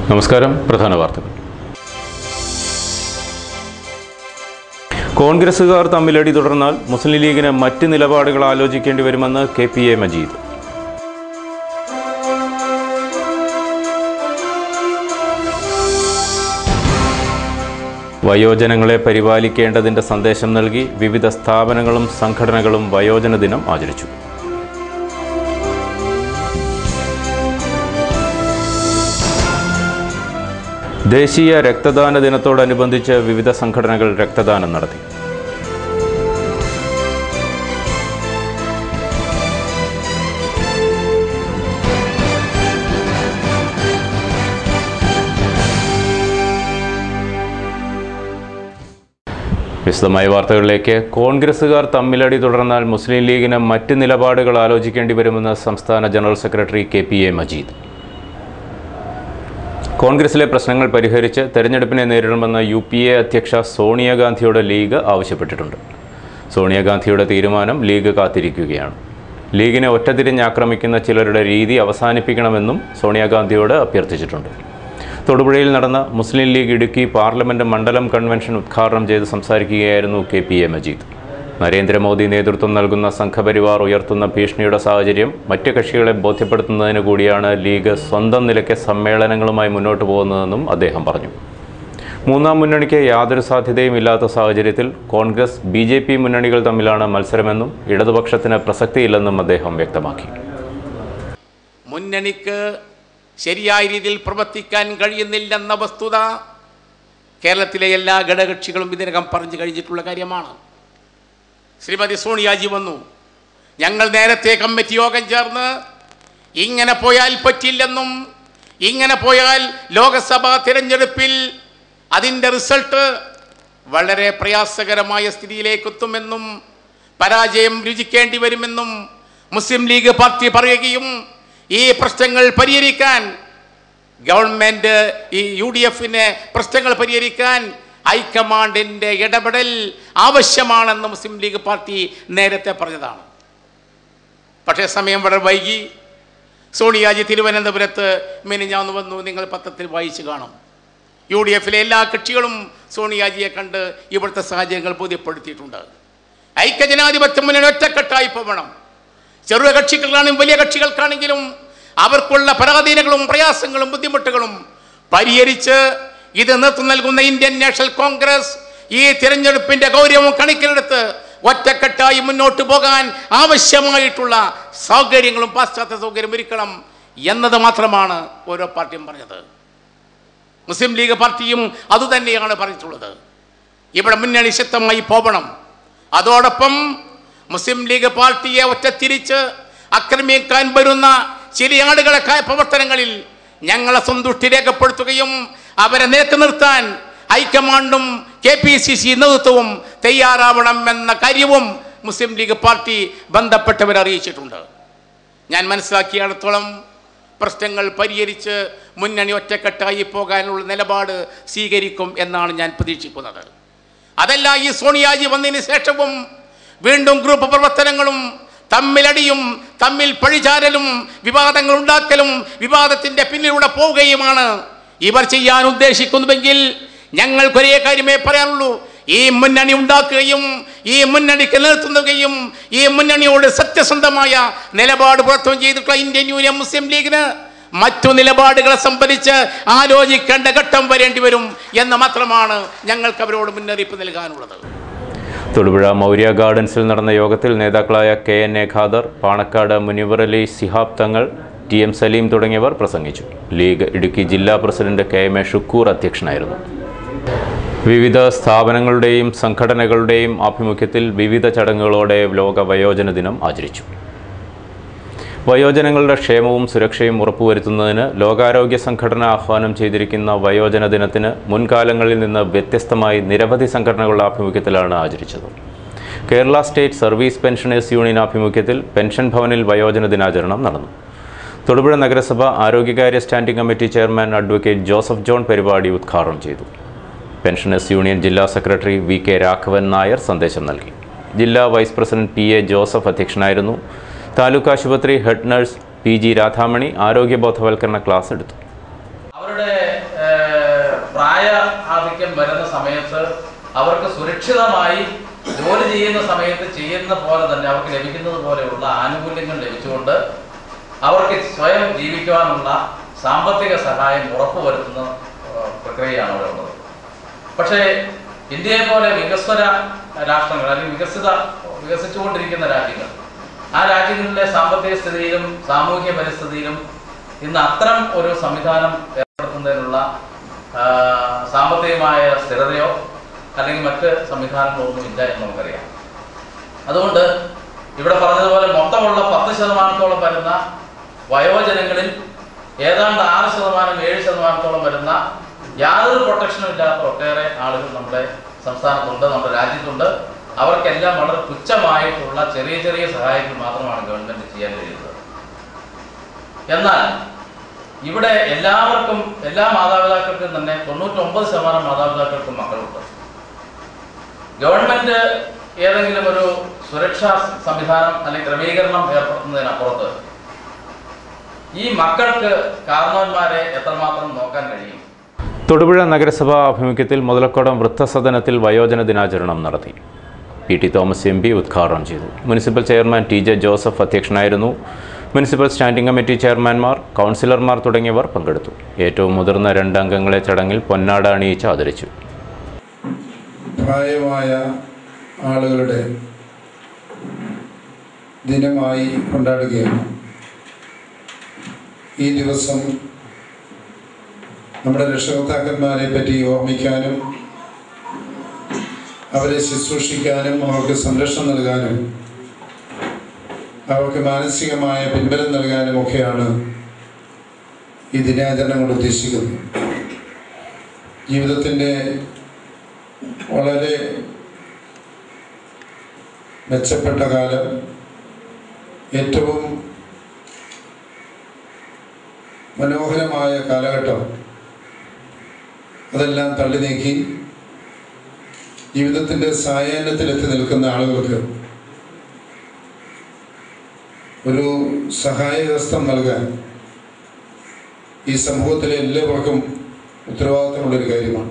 നമസ്കാരം പ്രധാന വാർത്തകൾ കോൺഗ്രസുകാർ തമ്മിലടി തുടർന്നാൽ മുസ്ലിം ലീഗിന് മറ്റ് നിലപാടുകൾ ആലോചിക്കേണ്ടി വരുമെന്ന് കെ പി എ മജീദ് വയോജനങ്ങളെ പരിപാലിക്കേണ്ടതിൻ്റെ സന്ദേശം നൽകി വിവിധ സ്ഥാപനങ്ങളും സംഘടനകളും വയോജന ദിനം ആചരിച്ചു ദേശീയ രക്തദാന ദിനത്തോടനുബന്ധിച്ച് വിവിധ സംഘടനകൾ രക്തദാനം നടത്തി വിശദമായ വാർത്തകളിലേക്ക് കോൺഗ്രസുകാർ തമ്മിലടി തുടർന്നാൽ മുസ്ലിം ലീഗിന് മറ്റ് നിലപാടുകൾ ആലോചിക്കേണ്ടി വരുമെന്ന് സംസ്ഥാന general secretary K P A Majeed കോൺഗ്രസിലെ പ്രശ്നങ്ങൾ പരിഹരിച്ച് തെരഞ്ഞെടുപ്പിനെ നേരിടണമെന്ന് യു പി എ അധ്യക്ഷ സോണിയാഗാന്ധിയോട് ലീഗ് ആവശ്യപ്പെട്ടിട്ടുണ്ട് സോണിയാഗാന്ധിയുടെ തീരുമാനം ലീഗ് കാത്തിരിക്കുകയാണ് ലീഗിനെ ഒറ്റതിരിഞ്ഞാക്രമിക്കുന്ന ചിലരുടെ രീതി അവസാനിപ്പിക്കണമെന്നും സോണിയാഗാന്ധിയോട് അഭ്യർത്ഥിച്ചിട്ടുണ്ട് തൊടുപുഴയിൽ നടന്ന മുസ്ലിം ലീഗ് ഇടുക്കി പാർലമെന്റ് മണ്ഡലം കൺവെൻഷൻ ഉദ്ഘാടനം ചെയ്ത് സംസാരിക്കുകയായിരുന്നു K P A Majeed Narendra Modi നേതൃത്വം നൽകുന്ന സംഘപരിവാർ ഉയർത്തുന്ന ഭീഷണിയുടെ സാഹചര്യം മറ്റ് കക്ഷികളെ ബോധ്യപ്പെടുത്തുന്നതിന് കൂടിയാണ് ലീഗ് സ്വന്തം നിലയ്ക്ക് സമ്മേളനങ്ങളുമായി മുന്നോട്ട് പോകുന്നതെന്നും അദ്ദേഹം പറഞ്ഞു മൂന്നാം മുന്നണിക്ക് യാതൊരു സാധ്യതയും ഇല്ലാത്ത സാഹചര്യത്തിൽ കോൺഗ്രസ് ബി ജെ പി മുന്നണികൾ തമ്മിലാണ് മത്സരമെന്നും ഇടതുപക്ഷത്തിന് പ്രസക്തിയില്ലെന്നും അദ്ദേഹം വ്യക്തമാക്കി മുന്നണിക്ക് ശരിയായ രീതിയിൽ പ്രവർത്തിക്കാൻ കഴിയുന്നില്ലെന്ന വസ്തുത കേരളത്തിലെ എല്ലാ ഘടകകക്ഷികളും ഇതിനകം പറഞ്ഞു കഴിഞ്ഞിട്ടുള്ള കാര്യമാണ് ശ്രീമതി സോണിയാജി വന്നു ഞങ്ങൾ നേരത്തെ കമ്മിറ്റി യോഗം ചേർന്ന് ഇങ്ങനെ പോയാൽ പറ്റില്ലെന്നും ഇങ്ങനെ പോയാൽ ലോകസഭാ തിരഞ്ഞെടുപ്പിൽ അതിൻ്റെ റിസൾട്ട് വളരെ പ്രയാസകരമായ സ്ഥിതിയിലേക്ക് എത്തുമെന്നും പരാജയം രുചിക്കേണ്ടി വരുമെന്നും മുസ്ലിം ലീഗ് പാർട്ടി പറയുകയും ഈ പ്രശ്നങ്ങൾ പരിഹരിക്കാൻ ഗവൺമെൻറ് ഈ യു ഡി എഫിന് പ്രശ്നങ്ങൾ പരിഹരിക്കാൻ ഹൈക്കമാൻഡിൻ്റെ ഇടപെടൽ ആവശ്യമാണെന്ന് മുസ്ലിം ലീഗ് പാർട്ടി നേരത്തെ പറഞ്ഞതാണ് പക്ഷേ സമയം വളരെ വൈകി സോണിയാജി തിരുവനന്തപുരത്ത് മിനിഞ്ഞാന്ന് വന്നു നിങ്ങൾ പത്രത്തിൽ വായിച്ചു കാണും യു ഡി എഫിലെ എല്ലാ കക്ഷികളും സോണിയാജിയെ കണ്ട് ഇവിടുത്തെ സാഹചര്യങ്ങൾ ബോധ്യപ്പെടുത്തിയിട്ടുണ്ട് ഐക്യജനാധിപത്യ മുന്നണി ഒറ്റക്കെട്ടായി പോകണം ചെറിയ കക്ഷികൾക്കാണെങ്കിലും വലിയ കക്ഷികൾക്കാണെങ്കിലും അവർക്കുള്ള പരാധീനങ്ങളും പ്രയാസങ്ങളും ബുദ്ധിമുട്ടുകളും പരിഹരിച്ച് ഇത് നേതൃത്വം നൽകുന്ന ഇന്ത്യൻ നാഷണൽ കോൺഗ്രസ് ഈ തിരഞ്ഞെടുപ്പിന്റെ ഗൗരവം കണക്കിലെടുത്ത് ഒറ്റക്കെട്ടായി മുന്നോട്ട് പോകാൻ ആവശ്യമായിട്ടുള്ള സൗകര്യങ്ങളും പാശ്ചാത്യ സൗകര്യം ഒരുക്കണം എന്നത് മാത്രമാണ് ഓരോ പാർട്ടിയും പറഞ്ഞത് മുസ്ലിം ലീഗ് പാർട്ടിയും അതുതന്നെയാണ് പറഞ്ഞിട്ടുള്ളത് ഇവിടെ മുന്നണി ശക്തമായി പോകണം അതോടൊപ്പം മുസ്ലിം ലീഗ് പാർട്ടിയെ ഒറ്റത്തിരിച്ച് ആക്രമിക്കാൻ വരുന്ന ചില ആളുകളെ ക- പ്രവർത്തനങ്ങളിൽ ഞങ്ങളെ സന്തുഷ്ടി രേഖപ്പെടുത്തുകയും അവരെ നിരക്ക് നിർത്താൻ ഹൈക്കമാൻഡും കെ പി സി സി നേതൃത്വവും തയ്യാറാവണം എന്ന കാര്യവും മുസ്ലിം ലീഗ് പാർട്ടി ബന്ധപ്പെട്ടവരെ അറിയിച്ചിട്ടുണ്ട് ഞാൻ മനസ്സിലാക്കിയിടത്തോളം പ്രശ്നങ്ങൾ പരിഹരിച്ച് മുന്നണി ഒറ്റക്കെട്ടായി പോകാനുള്ള നിലപാട് സ്വീകരിക്കും എന്നാണ് ഞാൻ പ്രതീക്ഷിക്കുന്നത് അതല്ല ഈ സോണിയാജി വന്നതിന് ശേഷവും വീണ്ടും ഗ്രൂപ്പ് പ്രവർത്തനങ്ങളും തമ്മിലടിയും തമ്മിൽ പഴിചാരലും വിവാദങ്ങൾ ഉണ്ടാക്കലും വിവാദത്തിന്റെ പിന്നിലൂടെ പോവുകയുമാണ് ഇവർ ചെയ്യാൻ ഉദ്ദേശിക്കുന്നുവെങ്കിൽ ഞങ്ങൾക്കൊരേ കാര്യമേ പറയാനുള്ളൂ ഈ മുന്നണി ഉണ്ടാക്കുകയും ഈ മുന്നണിക്ക് നേതൃത്വം നൽകുകയും ഈ മുന്നണിയോട് സത്യസന്ധമായ നിലപാട് പുറത്തും ചെയ്തിട്ടുള്ള ഇന്ത്യൻ യൂണിയൻ മുസ്ലിം ലീഗിന് മറ്റു നിലപാടുകളെ സംബന്ധിച്ച് ആലോചിക്കേണ്ട ഘട്ടം വരേണ്ടി വരും എന്ന് മാത്രമാണ് ഞങ്ങൾക്ക് അവരോട് മുന്നറിയിപ്പ് നൽകാനുള്ളത് തൊടുപുഴ മൗര്യ ഗാർഡൻസിൽ നടന്ന യോഗത്തിൽ നേതാക്കളായ K N A Khader Panakkad Munavvar Ali Shihab Thangal T M Saleem തുടങ്ങിയവർ പ്രസംഗിച്ചു ലീഗ് ഇടുക്കി ജില്ലാ president K M A Shukoor അധ്യക്ഷനായിരുന്നു വിവിധ സ്ഥാപനങ്ങളുടെയും സംഘടനകളുടെയും ആഭിമുഖ്യത്തിൽ വിവിധ ചടങ്ങുകളോടെ ലോക വയോജന ദിനം ആചരിച്ചു വയോജനങ്ങളുടെ ക്ഷേമവും സുരക്ഷയും ഉറപ്പുവരുത്തുന്നതിന് ലോകാരോഗ്യ സംഘടന ആഹ്വാനം ചെയ്തിരിക്കുന്ന വയോജന ദിനത്തിന് മുൻകാലങ്ങളിൽ നിന്ന് വ്യത്യസ്തമായി നിരവധി സംഘടനകളുടെ ആഭിമുഖ്യത്തിലാണ് ആചരിച്ചത് Kerala state service pensioners union ആഭിമുഖ്യത്തിൽ പെൻഷൻ ഭവനിൽ വയോജന ദിനാചരണം നടന്നു തൊടുപുഴ നഗരസഭ ആരോഗ്യകാര്യ standing committee chairman advocate Joseph John പരിപാടി ഉദ്ഘാടനം ചെയ്തു പെൻഷനേഴ്സ് യൂണിയൻ ജില്ലാ സെക്രട്ടറി വി കെ രാഘവൻ നായർ സന്ദേശം നൽകി ജില്ലാ vice president P A Joseph അധ്യക്ഷനായിരുന്നു താലൂക്ക് ആശുപത്രി head nurse P G Radhamani ആരോഗ്യ ബോധവൽക്കരണ ക്ലാസ് എടുത്തു അവരുടെ പ്രായ ആധിക്യം വരുന്ന സമയത്ത് അവർക്ക് സുരക്ഷിതമായി ജോലി ചെയ്യുന്ന സമയത്ത് ചെയ്യുന്ന പോലെ തന്നെ അവർക്ക് ലഭിക്കുന്നത് പോലെയുള്ള ആനുകൂല്യങ്ങൾ ലഭിച്ചുകൊണ്ട് അവർക്ക് സ്വയം ജീവിക്കുവാനുള്ള സാമ്പത്തിക സഹായം ഉറപ്പുവരുത്തുന്ന ആ, പ്രക്രിയയാണ് അവിടെ ഉള്ളത് പക്ഷേ ഇന്ത്യയെ പോലെ വികസ്വര രാഷ്ട്രങ്ങൾ അല്ലെങ്കിൽ വികസിത വികസിച്ചുകൊണ്ടിരിക്കുന്ന രാജ്യങ്ങൾ ആ രാജ്യങ്ങളിലെ സാമ്പത്തിക സ്ഥിതിയിലും സാമൂഹ്യ പരിസ്ഥിതിയിലും ഇന്ന് അത്തരം ഒരു സംവിധാനം ഏർപ്പെടുത്തുന്നതിനുള്ള ആ, സാമ്പത്തികമായ സ്ഥിരതയോ അല്ലെങ്കിൽ മറ്റ് സംവിധാനങ്ങളോ ഒന്നും ഇല്ല എന്ന് നമുക്കറിയാം അതുകൊണ്ട് ഇവിടെ പറഞ്ഞതുപോലെ മൊത്തമുള്ള പത്ത് ശതമാനത്തോളം വരുന്ന വയോജനങ്ങളിൽ ഏതാണ്ട് ആറ് ശതമാനം ഏഴ് ശതമാനത്തോളം വരുന്ന യാതൊരു പ്രൊട്ടക്ഷനും ഇല്ലാത്ത ഒട്ടേറെ ആളുകൾ നമ്മുടെ സംസ്ഥാനത്തുണ്ട് നമ്മുടെ രാജ്യത്തുണ്ട് അവർക്കെല്ലാം വളരെ തുച്ഛമായിട്ടുള്ള ചെറിയ ചെറിയ സഹായങ്ങൾ മാത്രമാണ് ഗവൺമെന്റ് ചെയ്യാൻ കഴിയുന്നത് എന്നാൽ ഇവിടെ എല്ലാവർക്കും എല്ലാ മാതാപിതാക്കൾക്കും തന്നെ തൊണ്ണൂറ്റൊമ്പത് ശതമാനം മാതാപിതാക്കൾക്കും മക്കളുണ്ട് ഗവൺമെന്റ് ഏതെങ്കിലും ഒരു സുരക്ഷാ സംവിധാനം അല്ലെങ്കിൽ ക്രമീകരണം ഏർപ്പെടുത്തുന്നതിനപ്പുറത്ത് ഈ മക്കൾക്ക് കാരണവന്മാരെ എത്രമാത്രം നോക്കാൻ കഴിയും തൊടുപുഴ നഗരസഭാ ആഭിമുഖ്യത്തിൽ മുതലക്കോടം വൃദ്ധസദനത്തിൽ വയോജന ദിനാചരണം നടത്തി P T Thomas M P ഉദ്ഘാടനം ചെയ്തു municipal chairman T J Joseph അധ്യക്ഷനായിരുന്നു മുനിസിപ്പൽ സ്റ്റാൻഡിംഗ് കമ്മിറ്റി ചെയർമാൻമാർ കൗൺസിലർമാർ തുടങ്ങിയവർ പങ്കെടുത്തു ഏറ്റവും മുതിർന്ന രണ്ട് അംഗങ്ങളെ ചടങ്ങിൽ പൊന്നാട അണിയിച്ച് ആദരിച്ചു പ്രായമായ ആളുകളുടെ ദിനമായി കൊണ്ടാടുകയാണ് ഈ ദിവസം നമ്മുടെ രക്ഷകർത്താക്കന്മാരെ പറ്റി ഓർമ്മിക്കാനും അവരെ ശുശ്രൂഷിക്കാനും അവർക്ക് സംരക്ഷണം നൽകാനും അവർക്ക് മാനസികമായ പിൻബലം നൽകാനും ഒക്കെയാണ് ഈ ദിനാചരണം കൊണ്ട് ഉദ്ദേശിക്കുന്നത് ജീവിതത്തിൻ്റെ വളരെ മെച്ചപ്പെട്ട കാലം ഏറ്റവും മനോഹരമായ കാലഘട്ടം അതെല്ലാം തള്ളി നീക്കി ജീവിതത്തിൻ്റെ സായാഹ്നത്തിലെത്തി നിൽക്കുന്ന ആളുകൾക്ക് ഒരു സഹായഹസ്തം നൽകാൻ ഈ സമൂഹത്തിലെ എല്ലാവർക്കും ഉത്തരവാദിത്തമുള്ളൊരു കാര്യമാണ്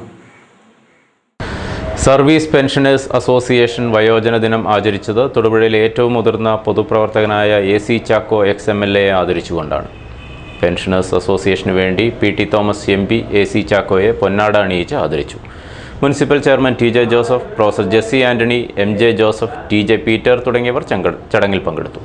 സർവീസ് പെൻഷനേഴ്സ് അസോസിയേഷൻ വയോജന ദിനം ആചരിച്ചത് തൊടുപുഴയിലെ ഏറ്റവും മുതിർന്ന പൊതുപ്രവർത്തകനായ A C Chacko ex M L എയെ ആദരിച്ചുകൊണ്ടാണ് പെൻഷനേഴ്സ് അസോസിയേഷന് വേണ്ടി P T Thomas M P A C ചാക്കോയെ പൊന്നാട അണിയിച്ച് ആദരിച്ചു municipal chairman T J Joseph professor Jessy Antony M J Joseph T J Peter തുടങ്ങിയവർ ചങ്ക- ചടങ്ങിൽ പങ്കെടുത്തു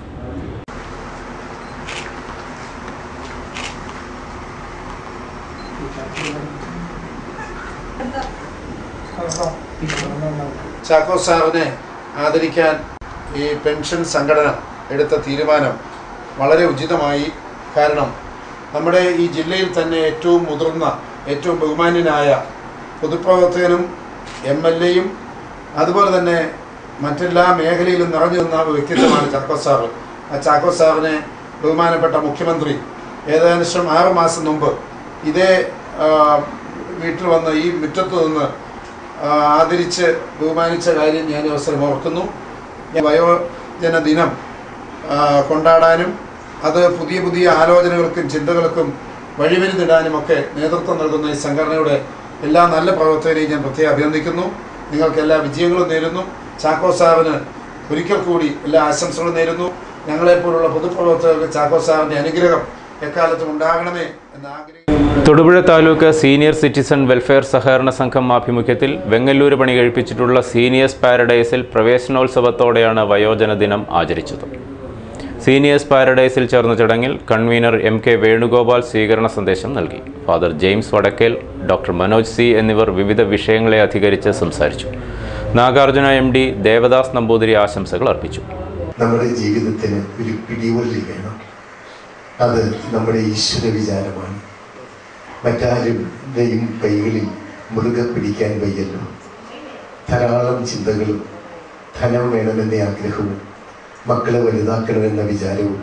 ചാക്കോ സാറിനെ ആദരിക്കാൻ ഈ പെൻഷൻ സംഘടന എടുത്ത തീരുമാനം വളരെ ഉചിതമായി കാരണം നമ്മുടെ ഈ ജില്ലയിൽ തന്നെ ഏറ്റവും മുതിർന്ന ഏറ്റവും ബഹുമാന്യനായ പൊതുപ്രവർത്തകനും എം എൽ എയും അതുപോലെ തന്നെ മറ്റെല്ലാ മേഖലയിലും നിറഞ്ഞു നിന്ന ഒരു വ്യക്തിത്വമാണ് ചാക്കോ സാറ് ആ ചാക്കോ സാറിനെ ബഹുമാനപ്പെട്ട മുഖ്യമന്ത്രി ഏകദേശം ആറ് മാസം മുമ്പ് ഇതേ ആ, വീട്ടിൽ വന്ന് ഈ മുറ്റത്ത് നിന്ന് ആ, ആദരിച്ച് ബഹുമാനിച്ച കാര്യം ഞാൻ ഈ അവസരം ഓർക്കുന്നു ഞാൻ വയോജന ദിനം ആ, കൊണ്ടാടാനും അത് പുതിയ പുതിയ ആലോചനകൾക്കും ചിന്തകൾക്കും വഴിമരുന്നിടാനും ഒക്കെ നേതൃത്വം നൽകുന്ന ഈ സംഘടനയുടെ എല്ലാ നല്ല പ്രവർത്തകരെയും ഞാൻ പ്രത്യേകം അഭിനന്ദിക്കുന്നു നിങ്ങൾക്ക് എല്ലാ വിജയങ്ങളും നേരുന്നു ചാക്കോ സാറിന് ഒരിക്കൽ കൂടി എല്ലാ ആശംസകളും നേരുന്നു ഞങ്ങളെപ്പോലുള്ള പൊതുപ്രവർത്തകർക്ക് ചാക്കോ സാറിൻ്റെ അനുഗ്രഹം എക്കാലത്തും ഉണ്ടാകണമേ എന്ന് ആഗ്രഹിക്കുന്നു Thodupuzha taluk senior citizen welfare സഹകരണ സംഘം ആഭിമുഖ്യത്തിൽ വെങ്ങല്ലൂര് പണി കഴിപ്പിച്ചിട്ടുള്ള സീനിയേഴ്സ് പാരഡൈസിൽ പ്രവേശനോത്സവത്തോടെയാണ് വയോജന ദിനം ആചരിച്ചത് സീനിയേഴ്സ് പാരഡൈസിൽ ചേർന്ന ചടങ്ങിൽ കൺവീനർ എം കെ വേണുഗോപാൽ സ്വീകരണ സന്ദേശം നൽകി father James Vadakkel doctor Manoj C എന്നിവർ വിവിധ വിഷയങ്ങളെ അധികരിച്ച് സംസാരിച്ചു നാഗാർജുന എം ഡി ദേവദാസ് നമ്പൂതിരി ആശംസകൾ അർപ്പിച്ചു നമ്മുടെ ജീവിതത്തിന് ഒരു പിടിവള്ളി വേണം അത് നമ്മുടെ ഈശ്വര വിചാരമാണ് മറ്റാരും ദൈവം കൈകളിൽ മുറുകെ പിടിക്കാൻ വയ്യല്ലോ ധാരാളം ചിന്തകളും ധനം വേണമെന്ന ആഗ്രഹവും മക്കളെ വലുതാക്കണമെന്ന വിചാരവും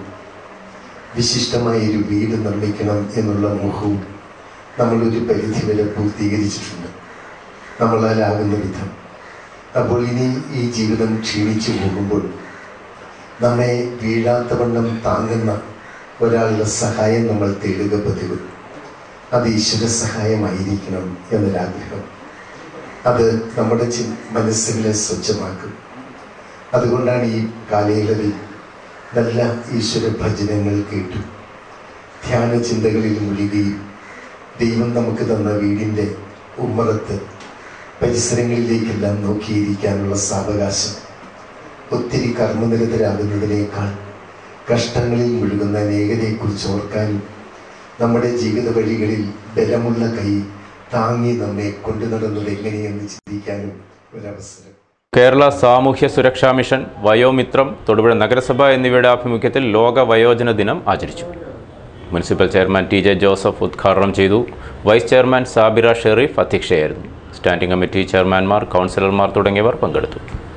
വിശിഷ്ടമായ ഒരു വീട് നിർമ്മിക്കണം എന്നുള്ള മോഹവും നമ്മളൊരു പരിധി വരെ പൂർത്തീകരിച്ചിട്ടുണ്ട് നമ്മളാലാകുന്ന വിധം അപ്പോൾ ഇനി ഈ ജീവിതം ക്ഷീണിച്ചു പോകുമ്പോൾ നമ്മെ വീഴാത്തവണ്ണം താങ്ങുന്ന ഒരാളുടെ സഹായം നമ്മൾ തേടുക പതിവ് അത് ഈശ്വര സഹായമായിരിക്കണം എന്നൊരാഗ്രഹം അത് നമ്മുടെ ചി മനസ്സുകളെ സ്വച്ഛമാക്കും അതുകൊണ്ടാണ് ഈ കാലയളവിൽ നല്ല ഈശ്വര ഭജനങ്ങൾ കേട്ടു ധ്യാന ചിന്തകളിൽ മുഴുകുകയും ദൈവം നമുക്ക് തന്ന വീടിൻ്റെ ഉമ്മറത്ത് പരിസരങ്ങളിലേക്കെല്ലാം നോക്കിയിരിക്കാനുള്ള സാവകാശം ഒത്തിരി കർമ്മനിരതരാകുന്നതിനേക്കാൾ കഷ്ടങ്ങളിൽ മുഴുകുന്ന അനേകരെക്കുറിച്ച് ഓർക്കാനും നമ്മുടെ ജീവിത വഴികളിൽ ബലമുള്ള കൈ താങ്ങി നമ്മെ കൊണ്ടു നടന്നത് എങ്ങനെയെന്ന് ചിന്തിക്കാനും ഒരവസരം കേരള സാമൂഹ്യ സുരക്ഷാ മിഷൻ വയോമിത്രം തൊടുപുഴ നഗരസഭ എന്നിവയുടെ ആഭിമുഖ്യത്തിൽ ലോക വയോജന ദിനം ആചരിച്ചു municipal chairman T J Joseph ഉദ്ഘാടനം ചെയ്തു വൈസ് ചെയർമാൻ സാബിറ ഷെറീഫ് അധ്യക്ഷയായിരുന്നു സ്റ്റാൻഡിംഗ് കമ്മിറ്റി ചെയർമാൻമാർ കൗൺസിലർമാർ തുടങ്ങിയവർ പങ്കെടുത്തു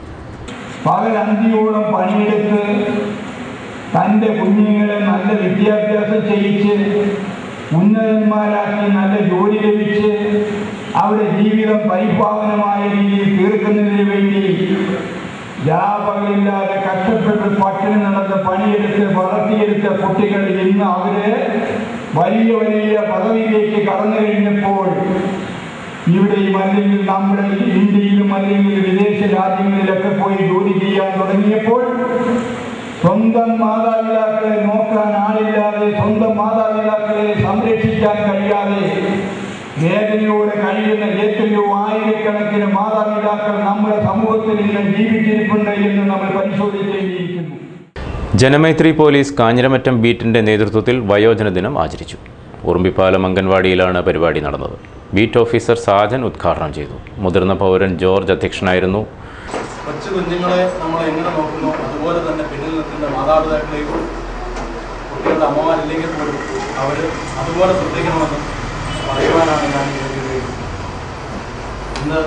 പകലന്തിയോളം പണിയെടുത്ത് തൻ്റെ കുഞ്ഞുങ്ങളെ നല്ല വിദ്യാഭ്യാസം ചെയ്യിച്ച് ഉന്നതന്മാരാക്കി നല്ല ജോലി ലഭിച്ച് അവരുടെ ജീവിതം പരിപാവനമായ രീതിയിൽ തീർക്കുന്നതിന് വേണ്ടി രാപകലില്ലാതെ കഷ്ടപ്പെട്ട് പട്ടിണി നടന്ന് പണിയെടുത്ത് വളർത്തിയെടുത്ത കുട്ടികൾ ഇന്ന് അവര് വലിയ വലിയ പദവിയിലേക്ക് കടന്നു കഴിഞ്ഞപ്പോൾ ഇവിടെയും അല്ലെങ്കിൽ നമ്മുടെ ഇന്ത്യയിലും അല്ലെങ്കിൽ വിദേശ രാജ്യങ്ങളിലൊക്കെ പോയി ജോലി ചെയ്യാൻ തുടങ്ങിയപ്പോൾ സ്വന്തം മാതാപിതാക്കളെ നോക്കാൻ ആളില്ലാതെ സ്വന്തം മാതാപിതാക്കളെ സംരക്ഷിക്കാൻ കഴിയാതെ വേദനയോടെ കഴിയുന്ന എത്രയോ ആയിരക്കണക്കിന് മാതാപിതാക്കൾ നമ്മുടെ സമൂഹത്തിൽ ഇന്ന് ജീവിച്ചിരിപ്പുണ്ട് എന്ന് നമ്മൾ പരിശോധിക്കേണ്ടിയിരിക്കുന്നു ജനമൈത്രി പോലീസ് കാഞ്ഞിരമറ്റം ബീറ്റിന്റെ നേതൃത്വത്തിൽ വയോജന ദിനം ആചരിച്ചു ഉറുമ്പിപ്പാലം അംഗൻവാടിയിലാണ് പരിപാടി നടന്നത് ബീറ്റ് ഓഫീസർ സാജൻ ഉദ്ഘാടനം ചെയ്തു മുതിർന്ന പൗരൻ ജോർജ് അധ്യക്ഷനായിരുന്നു കൊച്ചു കുഞ്ഞുങ്ങളെ നമ്മൾ എങ്ങനെ നോക്കുന്നു അതുപോലെ തന്നെ പിന്നിൽ നിൽക്കുന്ന മാതാപിതാക്കളെയും കുട്ടികളുടെ അമ്മമാരില്ലെങ്കിൽ പോലും അവർ അതുപോലെ ശ്രദ്ധിക്കണമെന്ന് പറയുവാനാണ് ഞാൻ ഈ ഒരു ഇത് ഇന്ന്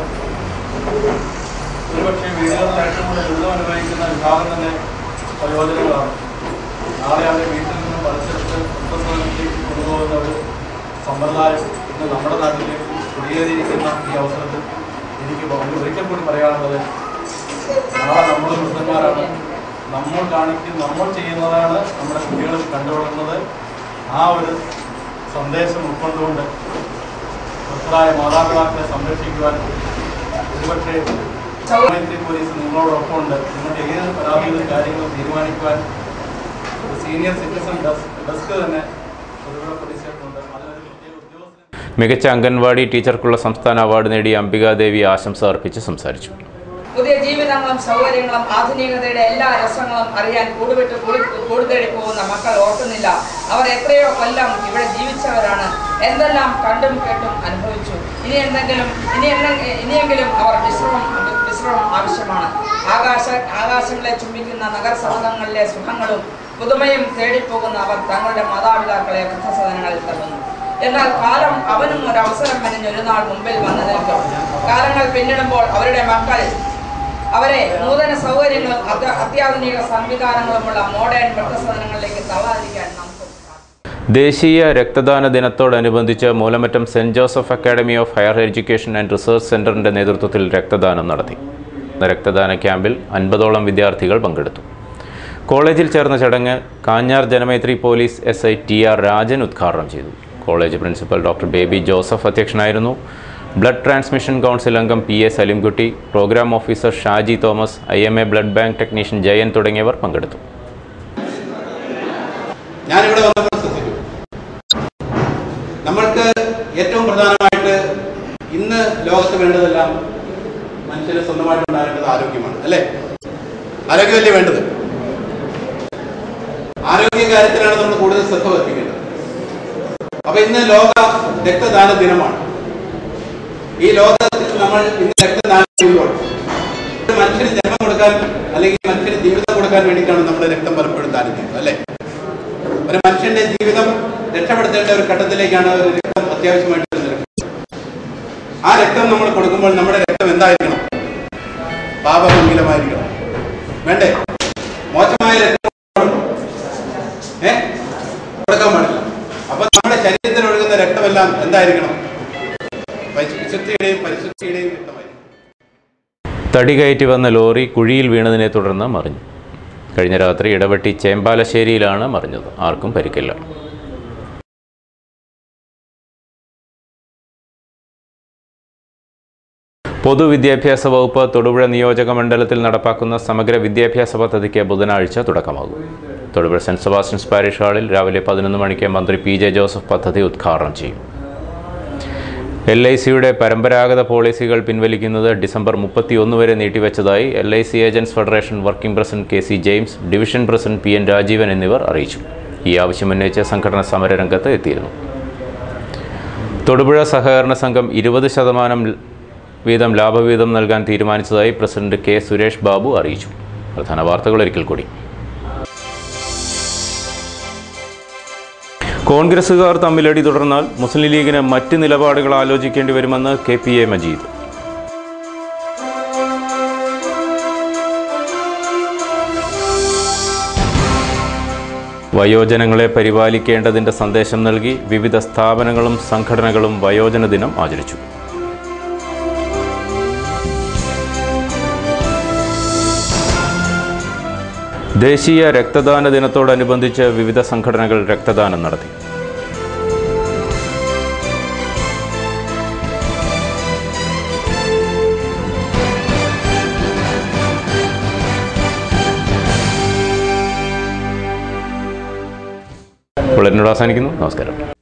ഒരുപക്ഷെ വീടുകളിൽ ഏറ്റവും കൂടുതൽ ദുരിതം അനുഭവിക്കുന്ന വിഭാഗം തന്നെ വയോജനങ്ങളാണ് നാളെ അവരെ വീട്ടിൽ നിന്നും പറിച്ചെടുത്ത് വൃദ്ധസദനത്തിലേക്ക് കൊണ്ടുപോകുന്ന ഒരു സമ്പ്രദായം ഇന്ന് നമ്മുടെ നാട്ടിൽ കുടിയേറിയിരിക്കുന്ന ഈ അവസരത്തിൽ എനിക്ക് ഒരിക്കൽ കൂടി പറയാനുള്ളത് നാളെ നമ്മൾ വൃദ്ധന്മാരാണ് നമ്മൾ കാണിക്കുന്ന നമ്മൾ ചെയ്യുന്നതാണ് നമ്മുടെ കുട്ടികൾ കണ്ടുകൊള്ളുന്നത് ആ ഒരു സന്ദേശം ഉൾക്കൊണ്ടുകൊണ്ട് വൃദ്ധരായ മാതാപിതാക്കളെ സംരക്ഷിക്കുവാൻ ഒരുപക്ഷെ മൈത്രി പോലീസ് നിങ്ങളോടൊപ്പം ഉണ്ട് നിങ്ങൾക്ക് ഏത് പരാതികളും കാര്യങ്ങളും തീരുമാനിക്കുവാൻ ഒരു സീനിയർ സിറ്റിസൺ ഡെസ്ക് ഡെസ്ക് തന്നെ തൊടുപുഴ പോലീസ് സ്റ്റേഷനുണ്ട് അതിനൊരു പ്രത്യേക ഉദ്യോഗസ്ഥനെ മികച്ച അംഗൻവാടി ടീച്ചർക്കുള്ള സംസ്ഥാന അവാർഡ് നേടിയ അംബികാദേവി ആശംസ അർപ്പിച്ച് സംസാരിച്ചു പുതിയ ജീവിതങ്ങളും സൗകര്യങ്ങളും ആധുനികതയുടെ എല്ലാ രസങ്ങളും അറിയാൻ കൂടുവിട്ട് കൂടുതേടി പോകുന്ന മക്കൾ ഓർക്കുന്നില്ല അവർ എത്രയോ കൊല്ലം ഇവിടെ ജീവിച്ചവരാണ് എന്തെല്ലാം കണ്ടും കേട്ടും അനുഭവിച്ചു ഇനി എന്തെങ്കിലും ഇനി എന്തെ- ഇനിയെങ്കിലും അവർ വിശ്രമം വിശ്രമം ആവശ്യമാണ് ആകാശ ആകാശങ്ങളെ ചുംബിക്കുന്ന നഗരസഭകളിലെ സുഖങ്ങളും പുതുമയും തേടിപ്പോകുന്ന അവർ തങ്ങളുടെ മാതാപിതാക്കളെ വൃദ്ധസദനങ്ങളിൽ തള്ളുന്നു എന്നാൽ കാലം അവനും ഒരു അവസരം മെനഞ്ഞ് ഒരു നാൾ മുമ്പിൽ വന്നു നിൽക്കും കാലങ്ങൾ പിന്നിടുമ്പോൾ അവരുടെ മക്കൾ അവരെ നൂതന സൗകര്യങ്ങളും അത്യ- അത്യാധുനിക സംവിധാനങ്ങളുമുള്ള മോഡേൺ വൃദ്ധസദനങ്ങളിലേക്ക് തള്ളാതിരിക്കാൻ നമുക്ക് സാധിക്കും. ദേശീയ രക്തദാന ദിനത്തോടനുബന്ധിച്ച് Moolamattom saint Joseph academy of higher education and research സെന്ററിന്റെ നേതൃത്വത്തിൽ രക്തദാനം നടത്തി രക്തദാന ക്യാമ്പിൽ അൻപതോളം വിദ്യാർത്ഥികൾ പങ്കെടുത്തു കോളേജിൽ ചേർന്ന ചടങ്ങ് Kanjar Janamaithri police S I T R Rajan ഉദ്ഘാടനം ചെയ്തു college principal doctor Baby Joseph അധ്യക്ഷനായിരുന്നു ബ്ലഡ് ട്രാൻസ്മിഷൻ കൗൺസിൽ അംഗം P A Salimkutty programme officer Shaji Thomas I M A blood bank technician Jayan തുടങ്ങിയവർ പങ്കെടുത്തു ഞാനിവിടെ വന്നപ്പോൾ ശ്രദ്ധിച്ചു നമ്മൾക്ക് ഏറ്റവും പ്രധാനമായിട്ട് ഇന്ന് ലോകത്ത് വേണ്ടതെല്ലാം മനുഷ്യന് സ്വന്തമായിട്ട് ഉണ്ടാകേണ്ടത് ആരോഗ്യമാണ് അല്ലേ ആരോഗ്യമല്ലേ വേണ്ടത് ആരോഗ്യ കാര്യത്തിലാണ് നമ്മൾ കൂടുതൽ ശ്രദ്ധ വർദ്ധിക്കേണ്ടത് അപ്പൊ ഇന്ന് ലോക രക്തദാന ദിനമാണ് ഈ ലോകത്തിൽ നമ്മൾ ഇന്ന് രക്തദാനം ചെയ്യുമ്പോൾ ഒരു മനുഷ്യന് ജന്മം കൊടുക്കാൻ അല്ലെങ്കിൽ മനുഷ്യന് ജീവിതം കൊടുക്കാൻ വേണ്ടിയിട്ടാണ് നമ്മൾ രക്തം പലപ്പോഴും ദാനം ചെയ്യുന്നത് അല്ലേ ഒരു മനുഷ്യന്റെ ജീവിതം രക്ഷപ്പെടുത്തേണ്ട ഒരു ഘട്ടത്തിലേക്കാണ് ഒരു രക്തം അത്യാവശ്യമായിട്ട് വരുന്നത് ആ രക്തം നമ്മൾ കൊടുക്കുമ്പോൾ നമ്മുടെ രക്തം എന്തായിരിക്കണം പാപമംഗലമായിരിക്കണം വേണ്ടേ മോശമായ രക്തം ഏ കൊടുക്കാൻ പാടില്ല അപ്പൊ നമ്മുടെ ശരീരത്തിൽ ഒഴുകുന്ന രക്തമെല്ലാം എന്തായിരിക്കണം പരിശു- വിശുദ്ധിയുടെയും പരിശുദ്ധിയുടെയും രക്തമായിരിക്കും തടി കയറ്റി വന്ന ലോറി കുഴിയിൽ വീണതിനെ തുടർന്ന് മറിഞ്ഞു കഴിഞ്ഞ രാത്രി ഇടവെട്ടി ചേമ്പാലശ്ശേരിയിലാണ് മറിഞ്ഞത് ആർക്കും പരിക്കില്ല പൊതുവിദ്യാഭ്യാസ വകുപ്പ് തൊടുപുഴ നിയോജക മണ്ഡലത്തിൽ നടപ്പാക്കുന്ന സമഗ്ര വിദ്യാഭ്യാസ പദ്ധതിക്ക് ബുധനാഴ്ച തുടക്കമാകും തൊടുപുഴ സെൻറ്റ് സെബാസ്റ്റ്യൻസ് പാരിഷ് ഹാളിൽ രാവിലെ പതിനൊന്ന് മണിക്ക് മന്ത്രി പി ജെ ജോസഫ് പദ്ധതി ഉദ്ഘാടനം ചെയ്യും എൽ ഐ സിയുടെ പരമ്പരാഗത പോളിസികൾ പിൻവലിക്കുന്നത് ഡിസംബർ മുപ്പത്തിയൊന്ന് വരെ നീട്ടിവെച്ചതായി L I C agents federation working president K C James division president P N Rajeevan എന്നിവർ അറിയിച്ചു ഈ ആവശ്യമുന്നയിച്ച് സംഘടന സമരരംഗത്ത് എത്തിയിരുന്നു തൊടുപുഴ സഹകരണ സംഘം ഇരുപത് ശതമാനം വീതം ലാഭവീതം നൽകാൻ തീരുമാനിച്ചതായി പ്രസിഡന്റ് കെ സുരേഷ് ബാബു അറിയിച്ചു പ്രധാന വാർത്തകൾ ഒരിക്കൽ കൂടി കോൺഗ്രസുകാർ തമ്മിലടി തുടർന്നാൽ മുസ്ലിം ലീഗിന് മറ്റ് നിലപാടുകൾ ആലോചിക്കേണ്ടി വരുമെന്ന് കെ പി എ മജീദ് വയോജനങ്ങളെ പരിപാലിക്കേണ്ടതിൻ്റെ സന്ദേശം നൽകി വിവിധ സ്ഥാപനങ്ങളും സംഘടനകളും വയോജന ദിനം ആചരിച്ചു ദേശീയ രക്തദാന ദിനത്തോടനുബന്ധിച്ച് വിവിധ സംഘടനകൾ രക്തദാനം നടത്തി ബുള്ളറ്റിനോട് അവസാനിക്കുന്നു നമസ്കാരം